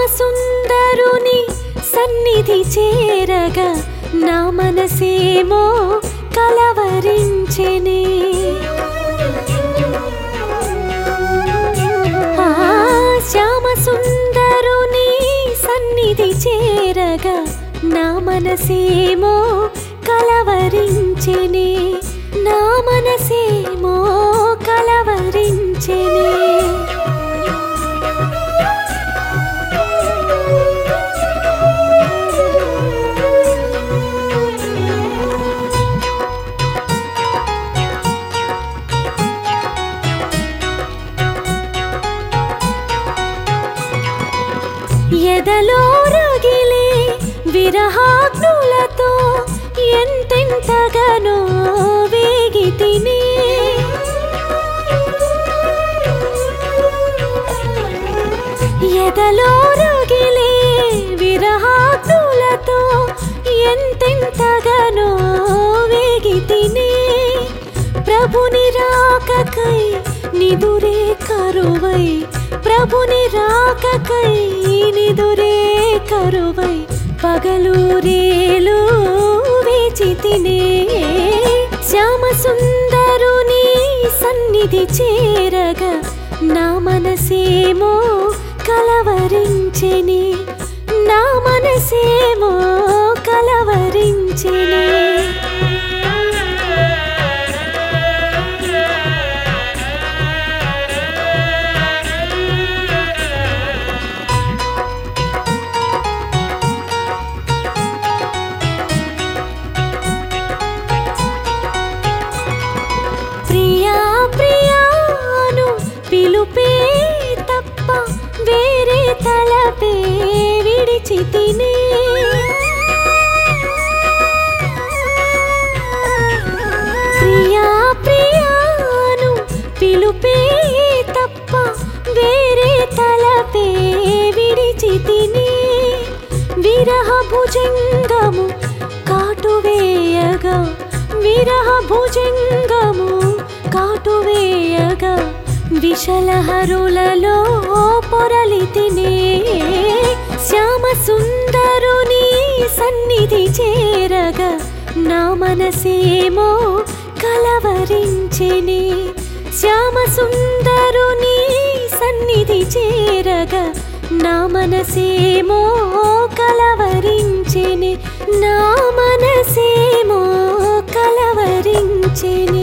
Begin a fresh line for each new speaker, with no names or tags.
శ్యామసుందరుని సన్నిధి చేరగా నా మనసేమో కలవరించెనే ఆ శ్యామసుందరుని సన్నిధి చేరగా నా మనసేమో కలవరించెనే నా మనసేమో కలవరించెనే ఎదలో రగిలే విరహాగ్నులతో ఎంతెంతగానో వేగి తిని ఎదలో రగిలే విరహాగ్నులతో ఎంతెంతగానో వేగి తిని ప్రభుని రాకకై నిదురే కరువై ప్రభుని రాకకై నిదురే కరువై పగలూరేలు వేచి తినే శ్యామ సుందరుని సన్నిధి చేరగా నా మనసేమో కలవరించెని నా మనసేమో కలవరించెని ప్రియా ప్రియాను పిలుపే తప్ప వేరే తలపే విడిచి తినే ప్రియా ప్రియాను పిలుపే తప్ప వేరే తలపే విడిచి తిని విరహ భుజంగము కాటువేయగా విరహ భుజంగము కాటువేయగా విషలహరులలో పొరలి తినే శ్యామ సుందరుని సన్నిధి చేరగా నా మనసేమో కలవరించెని శ్యామ సుందరుని సన్నిధి చేరగా నా మనసేమో కలవరించెని నా మనసేమో కలవరించెని